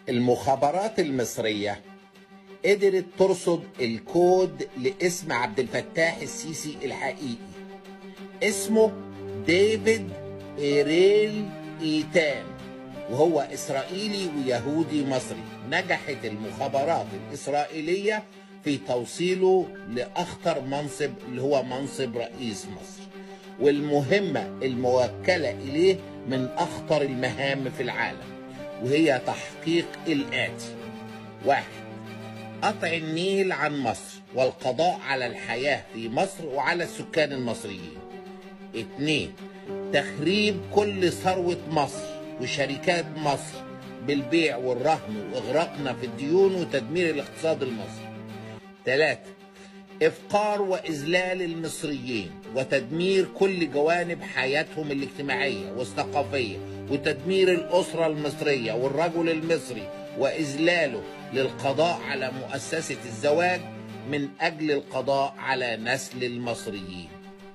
المخابرات المصرية قدرت ترصد الكود لاسم عبد الفتاح السيسي الحقيقي اسمه ديفيد إيريل إيتان وهو إسرائيلي ويهودي مصري نجحت المخابرات الإسرائيلية في توصيله لأخطر منصب اللي هو منصب رئيس مصر والمهمة الموكلة إليه من أخطر المهام في العالم وهي تحقيق الآتي واحد قطع النيل عن مصر والقضاء على الحياة في مصر وعلى السكان المصريين اتنين تخريب كل ثروة مصر وشركات مصر بالبيع والرهن وإغراقنا في الديون وتدمير الاقتصاد المصري ثلاثة إفقار وإذلال المصريين وتدمير كل جوانب حياتهم الاجتماعية والثقافية وتدمير الأسرة المصرية والرجل المصري وإذلاله للقضاء على مؤسسة الزواج من أجل القضاء على نسل المصريين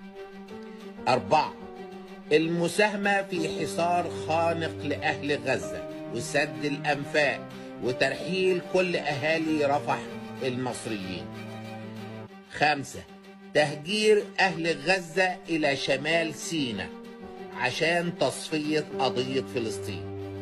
أربعة المساهمة في حصار خانق لأهل غزة وسد الأنفاق وترحيل كل أهالي رفح المصريين خمسة تهجير أهل غزة إلى شمال سيناء عشان تصفية قضية فلسطين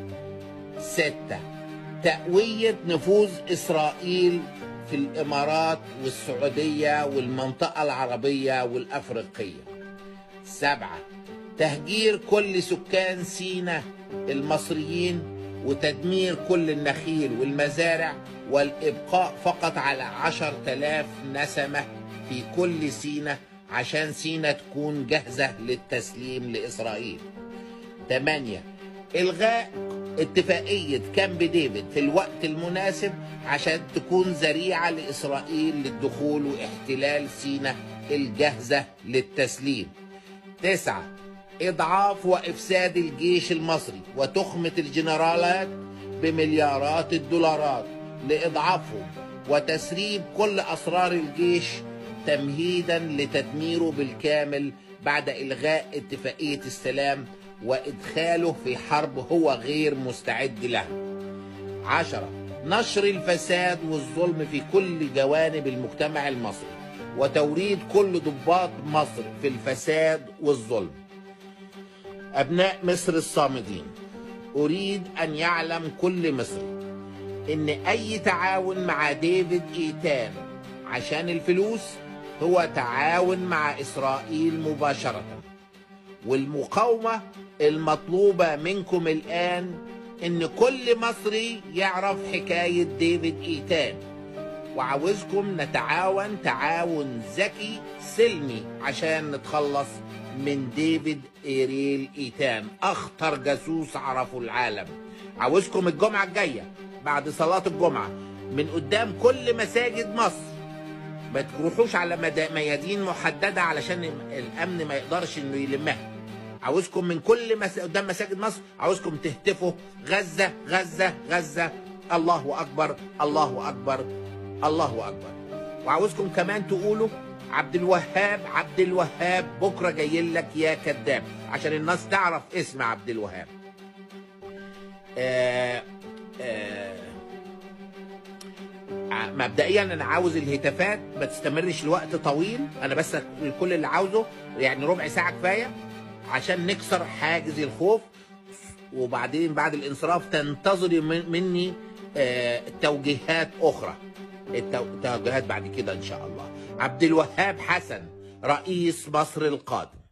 ستة تقوية نفوذ إسرائيل في الإمارات والسعودية والمنطقة العربية والأفريقية سبعة تهجير كل سكان سيناء المصريين وتدمير كل النخيل والمزارع والإبقاء فقط على عشر تلاف نسمة في كل سيناء عشان سيناء تكون جاهزة للتسليم لإسرائيل ثمانية إلغاء اتفاقية كامب ديفيد في الوقت المناسب عشان تكون ذريعة لإسرائيل للدخول واحتلال سيناء الجاهزة للتسليم تسعة إضعاف وإفساد الجيش المصري وتخمة الجنرالات بمليارات الدولارات لإضعافهم وتسريب كل أسرار الجيش تمهيدا لتدميره بالكامل بعد إلغاء اتفاقية السلام وإدخاله في حرب هو غير مستعد لها عشرة نشر الفساد والظلم في كل جوانب المجتمع المصري وتوريد كل ضباط مصر في الفساد والظلم أبناء مصر الصامدين أريد أن يعلم كل مصري إن أي تعاون مع ديفيد إيتان عشان الفلوس هو تعاون مع إسرائيل مباشرة والمقاومة المطلوبة منكم الآن إن كل مصري يعرف حكاية ديفيد إيتان وعاوزكم نتعاون تعاون ذكي سلمي عشان نتخلص من ديفيد إيريل إيتان أخطر جاسوس عرفه العالم عاوزكم الجمعة الجاية بعد صلاة الجمعة من قدام كل مساجد مصر ما تروحوش على مدا- ميادين محددة علشان الأمن ما يقدرش إنه يلمها عاوزكم من كل مس... قدام مساجد مصر عاوزكم تهتفوا غزة غزة غزة الله أكبر الله أكبر الله أكبر وعاوزكم كمان تقولوا عبد الوهاب عبد الوهاب بكرة جاي لك يا كذاب عشان الناس تعرف اسم عبد الوهاب آه آه ع- مبدئيا انا عاوز الهتافات ما تستمرش لوقت طويل انا بس كل اللي عاوزه يعني ربع ساعه كفايه عشان نكسر حاجز الخوف وبعدين بعد الانصراف تنتظري من- مني آه، توجيهات اخرى التو- التوجيهات بعد كده ان شاء الله عبد الوهاب حسن رئيس مصر القادم